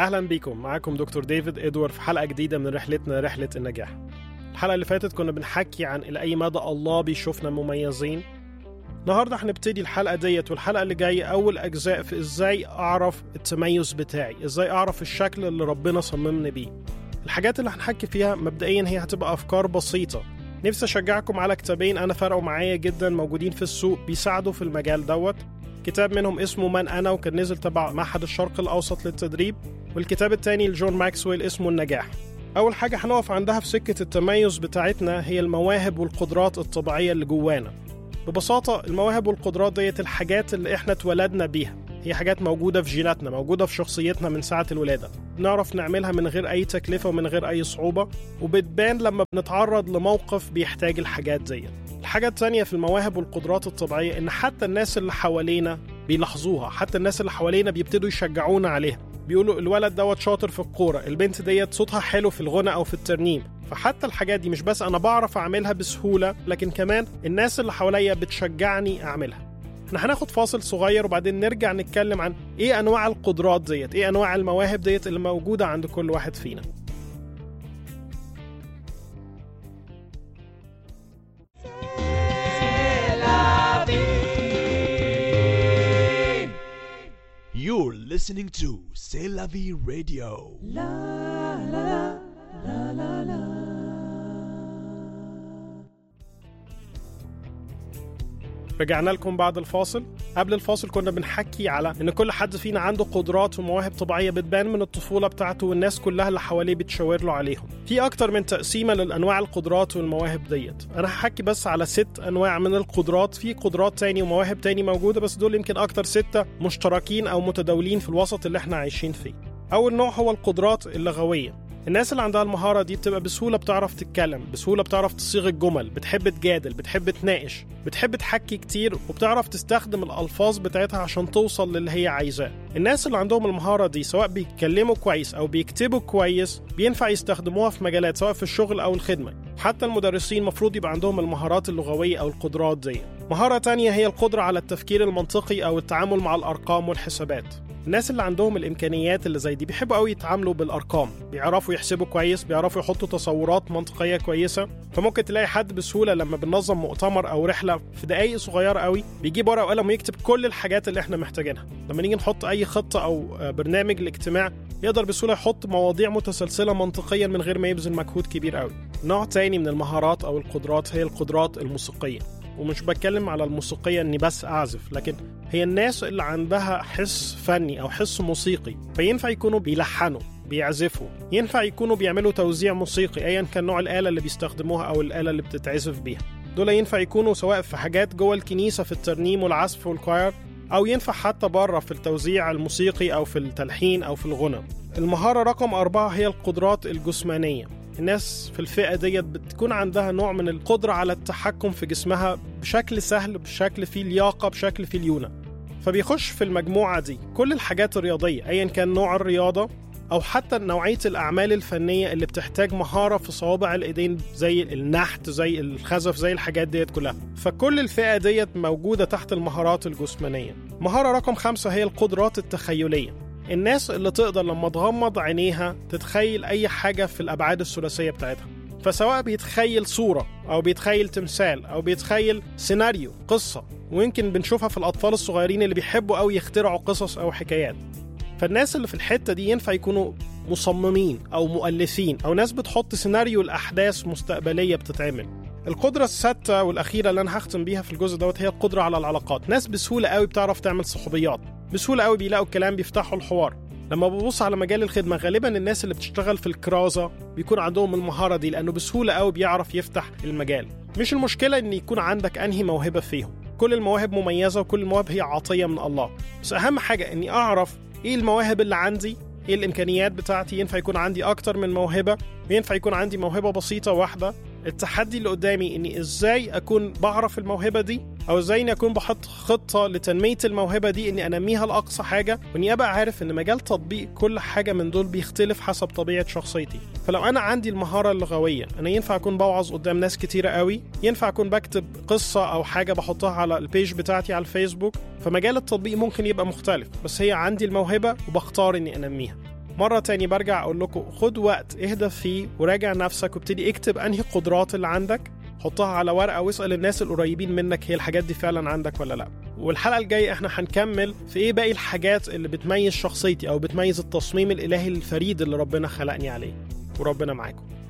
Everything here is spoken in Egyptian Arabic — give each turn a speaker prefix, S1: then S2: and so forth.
S1: اهلا بيكم معاكم دكتور ديفيد ادوار في حلقه جديده من رحلتنا رحله النجاح الحلقه اللي فاتت كنا بنحكي عن الى اي مدى الله بيشوفنا مميزين النهارده هنبتدي الحلقه ديت والحلقه اللي جايه اول اجزاء في ازاي اعرف التميز بتاعي ازاي اعرف الشكل اللي ربنا صممني بيه الحاجات اللي هنحكي فيها مبدئيا هي هتبقى افكار بسيطه نفسي اشجعكم على كتابين انا فرقوا معايا جدا موجودين في السوق بيساعدوا في المجال دوت كتاب منهم اسمه من انا وكان نزل تبع معهد الشرق الاوسط للتدريب والكتاب التاني لجون ماكسويل اسمه النجاح اول حاجه هنقف عندها في سكه التميز بتاعتنا هي المواهب والقدرات الطبيعيه اللي جوانا ببساطه المواهب والقدرات ديت الحاجات اللي احنا اتولدنا بيها هي حاجات موجودة في جيناتنا موجودة في شخصيتنا من ساعة الولادة بنعرف نعملها من غير أي تكلفة ومن غير أي صعوبة وبتبان لما بنتعرض لموقف بيحتاج الحاجات دي الحاجة التانية في المواهب والقدرات الطبيعية إن حتى الناس اللي حوالينا بيلاحظوها حتى الناس اللي حوالينا بيبتدوا يشجعونا عليها بيقولوا الولد دوت شاطر في الكورة البنت ديت صوتها حلو في الغنى أو في الترنيم فحتى الحاجات دي مش بس أنا بعرف أعملها بسهولة لكن كمان الناس اللي حواليا بتشجعني أعملها احنا هناخد فاصل صغير وبعدين نرجع نتكلم عن ايه انواع القدرات ديت ايه انواع المواهب ديت اللي موجوده عند كل واحد فينا
S2: You're listening to C'est la vie radio.
S1: رجعنا لكم بعد الفاصل قبل الفاصل كنا بنحكي على ان كل حد فينا عنده قدرات ومواهب طبيعيه بتبان من الطفوله بتاعته والناس كلها اللي حواليه بتشاور له عليهم في اكتر من تقسيمه للانواع القدرات والمواهب ديت انا هحكي بس على ست انواع من القدرات في قدرات تاني ومواهب تاني موجوده بس دول يمكن اكتر سته مشتركين او متداولين في الوسط اللي احنا عايشين فيه اول نوع هو القدرات اللغويه الناس اللي عندها المهارة دي بتبقى بسهولة بتعرف تتكلم بسهولة بتعرف تصيغ الجمل بتحب تجادل بتحب تناقش بتحب تحكي كتير وبتعرف تستخدم الألفاظ بتاعتها عشان توصل للي هي عايزاه الناس اللي عندهم المهارة دي سواء بيتكلموا كويس أو بيكتبوا كويس بينفع يستخدموها في مجالات سواء في الشغل أو الخدمة حتى المدرسين مفروض يبقى عندهم المهارات اللغوية أو القدرات دي مهارة تانية هي القدرة على التفكير المنطقي أو التعامل مع الأرقام والحسابات الناس اللي عندهم الامكانيات اللي زي دي بيحبوا قوي يتعاملوا بالارقام بيعرفوا يحسبوا كويس بيعرفوا يحطوا تصورات منطقيه كويسه فممكن تلاقي حد بسهوله لما بننظم مؤتمر او رحله في دقائق صغيره قوي بيجيب ورقه وقلم ويكتب كل الحاجات اللي احنا محتاجينها لما نيجي نحط اي خطه او برنامج لاجتماع يقدر بسهوله يحط مواضيع متسلسله منطقيا من غير ما يبذل مجهود كبير قوي نوع تاني من المهارات او القدرات هي القدرات الموسيقيه ومش بتكلم على الموسيقية اني بس اعزف لكن هي الناس اللي عندها حس فني او حس موسيقي فينفع يكونوا بيلحنوا بيعزفوا ينفع يكونوا بيعملوا توزيع موسيقي ايا كان نوع الآلة اللي بيستخدموها او الآلة اللي بتتعزف بيها دول ينفع يكونوا سواء في حاجات جوه الكنيسة في الترنيم والعزف والكواير أو ينفع حتى بره في التوزيع الموسيقي أو في التلحين أو في الغنى المهارة رقم أربعة هي القدرات الجسمانية الناس في الفئة ديت بتكون عندها نوع من القدرة على التحكم في جسمها بشكل سهل بشكل فيه لياقة بشكل فيه ليونة فبيخش في المجموعة دي كل الحاجات الرياضية أيا كان نوع الرياضة أو حتى نوعية الأعمال الفنية اللي بتحتاج مهارة في صوابع الإيدين زي النحت زي الخزف زي الحاجات ديت كلها فكل الفئة ديت موجودة تحت المهارات الجسمانية مهارة رقم خمسة هي القدرات التخيلية الناس اللي تقدر لما تغمض عينيها تتخيل أي حاجة في الأبعاد الثلاثية بتاعتها فسواء بيتخيل صورة أو بيتخيل تمثال أو بيتخيل سيناريو قصة ويمكن بنشوفها في الأطفال الصغيرين اللي بيحبوا أوي يخترعوا قصص أو حكايات فالناس اللي في الحتة دي ينفع يكونوا مصممين أو مؤلفين أو ناس بتحط سيناريو الأحداث مستقبلية بتتعمل القدرة السادسة والأخيرة اللي أنا هختم بيها في الجزء دوت هي القدرة على العلاقات ناس بسهولة قوي بتعرف تعمل صحوبيات بسهولة قوي بيلاقوا الكلام بيفتحوا الحوار لما ببص على مجال الخدمة غالبا الناس اللي بتشتغل في الكرازة بيكون عندهم المهارة دي لأنه بسهولة قوي بيعرف يفتح المجال مش المشكلة إن يكون عندك أنهي موهبة فيهم كل المواهب مميزة وكل المواهب هي عطية من الله بس أهم حاجة إني أعرف إيه المواهب اللي عندي ايه الامكانيات بتاعتي ينفع يكون عندي اكتر من موهبه وينفع يكون عندي موهبه بسيطه واحده التحدي اللي قدامي اني ازاي اكون بعرف الموهبه دي او ازاي اني اكون بحط خطه لتنميه الموهبه دي اني انميها لاقصى حاجه واني ابقى عارف ان مجال تطبيق كل حاجه من دول بيختلف حسب طبيعه شخصيتي فلو انا عندي المهاره اللغويه انا ينفع اكون بوعظ قدام ناس كتيره قوي ينفع اكون بكتب قصه او حاجه بحطها على البيج بتاعتي على الفيسبوك فمجال التطبيق ممكن يبقى مختلف بس هي عندي الموهبه وبختار اني انميها مرة تاني برجع أقول لكم خد وقت اهدى فيه وراجع نفسك وابتدي اكتب أنهي القدرات اللي عندك حطها على ورقة واسأل الناس القريبين منك هي الحاجات دي فعلا عندك ولا لا والحلقة الجاية احنا هنكمل في ايه باقي الحاجات اللي بتميز شخصيتي أو بتميز التصميم الإلهي الفريد اللي ربنا خلقني عليه وربنا معاكم